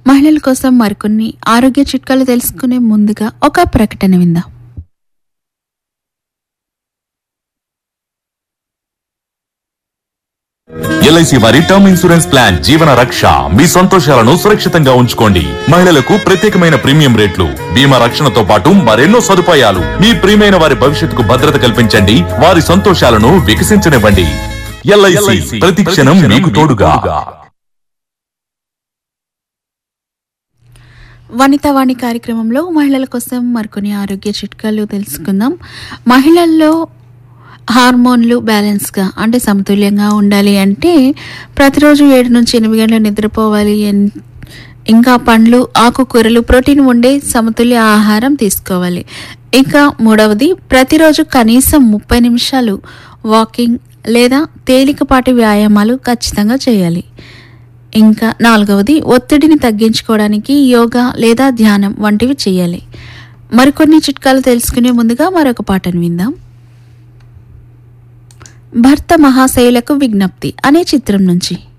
మహిళల కోసం మరికొన్ని ఆరోగ్య చిట్కాలు తెలుసుకునే ముందుగా ఒక ప్రకటన విందాం ఎల్ఐసి వారి టర్మ్ ఇన్సూరెన్స్ ప్లాన్ జీవన రక్ష మీ సంతోషాలను సురక్షితంగా ఉంచుకోండి మహిళలకు ప్రత్యేకమైన ప్రీమియం రేట్లు బీమా రక్షణతో పాటు మరెన్నో సదుపాయాలు మీ ప్రియమైన వారి భవిష్యత్తుకు భద్రత కల్పించండి వారి సంతోషాలను వికసించనివ్వండి ఎల్ఐసి ప్రతి క్షణం మీకు తోడుగా వనితావాణి కార్యక్రమంలో మహిళల కోసం మరికొన్ని ఆరోగ్య చిట్కాలు తెలుసుకుందాం మహిళల్లో హార్మోన్లు బ్యాలెన్స్గా అంటే సమతుల్యంగా ఉండాలి అంటే ప్రతిరోజు ఏడు నుంచి ఎనిమిది గంటలు నిద్రపోవాలి అన్- ఇంకా పండ్లు ఆకుకూరలు ప్రోటీన్ ఉండే సమతుల్య ఆహారం తీసుకోవాలి ఇంకా మూడవది ప్రతిరోజు కనీసం ముప్పై నిమిషాలు వాకింగ్ లేదా తేలికపాటి వ్యాయామాలు ఖచ్చితంగా చేయాలి ఇంకా నాలుగవది ఒత్తిడిని తగ్గించుకోవడానికి యోగా లేదా ధ్యానం వంటివి చేయాలి మరికొన్ని చిట్కాలు తెలుసుకునే ముందుగా మరొక పాటను విందాం భర్త మహాశయులకు విజ్ఞప్తి అనే చిత్రం నుంచి